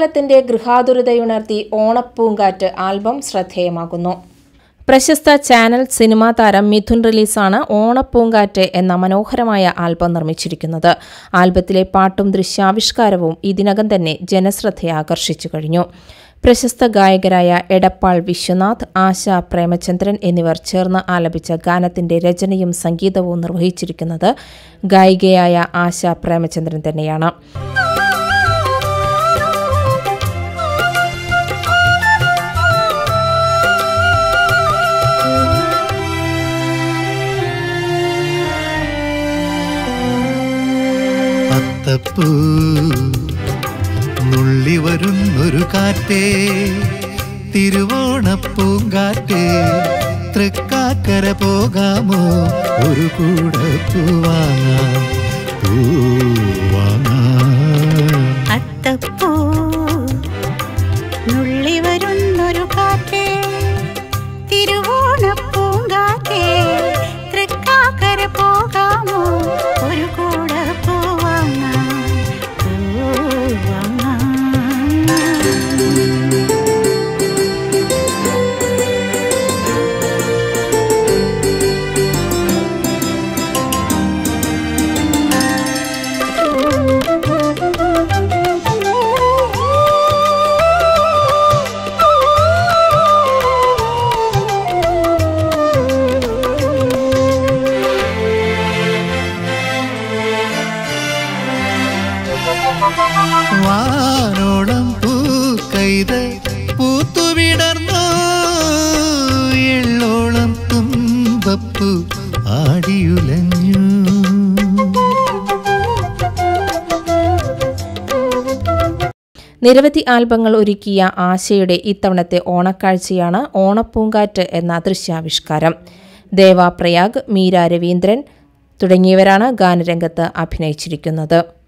മഴക്കാലത്തിന്റെ ഗൃഹാതുരതയുണർത്തി ഓണപ്പൂങ്കാറ്റ് album ശ്രദ്ധേയമാകുന്നു പ്രശസ്ത channel cinema താരം മിഥുൻ റിലീസാണ് ഓണപ്പൂങ്കാറ്റ് എന്ന മനോഹരമായ ആൽബം നിർമ്മിച്ചിരിക്കുന്നത് ആൽബത്തിലെ പാട്ടും ദൃശ്യാവിഷ്കാരവും ഇതിനകം തന്നെ ജനശ്രദ്ധയെ ആകർഷിച്ചു കഴിഞ്ഞു പ്രശസ്ത ഗായകരായ എടപ്പാൾ വിശ്വനാഥ് ആശ പ്രേമചന്ദ്രൻ എന്നിവർ ചേർന്ന് ആലപിച്ച ഗാനത്തിന്റെ രചനയും സംഗീതവും നിർവഹിച്ചിരിക്കുന്നത് ഗായികയായ ആശ പ്രേമചന്ദ്രൻ തന്നെയാണ് അത്തപ്പൂ നുള്ളി വരുന്നൊരു കാറ്റേ തിരുവോണപ്പൂങ്കാറ്റേ തൃക്കാക്കര പോകാമോ ഒരു കൂടെ പൂവാങ്ങാം പൂവാങ്ങാം അത്തപ്പൂ നുള്ളി വരുന്നൊരു കാറ്റേ തിരുവോണപ്പൂങ്കാറ്റേ തൃക്കാക്കര പോകാമോ ഒരു കൂടെ പോവാങ്ങാം പോവാങ്ങാം വാനോളം പൂക്കൈത് പൂത്തുവിടർന്നു എള്ളോളം തുമ്പപ്പൂ ആടിയുലഞ്ഞു നിരവധി ആൽബങ്ങൾ ഒരുക്കിയ ആശയുടെ ഇത്തവണത്തെ ഓണക്കാഴ്ചയാണ് ഓണപ്പൂങ്കാറ്റ് എന്ന ദൃശ്യാവിഷ്കാരം ദേവ പ്രയാഗ് മീര രവീന്ദ്രൻ തുടങ്ങിയവരാണ് ഗാനരംഗത്ത് അഭിനയിച്ചിരിക്കുന്നത്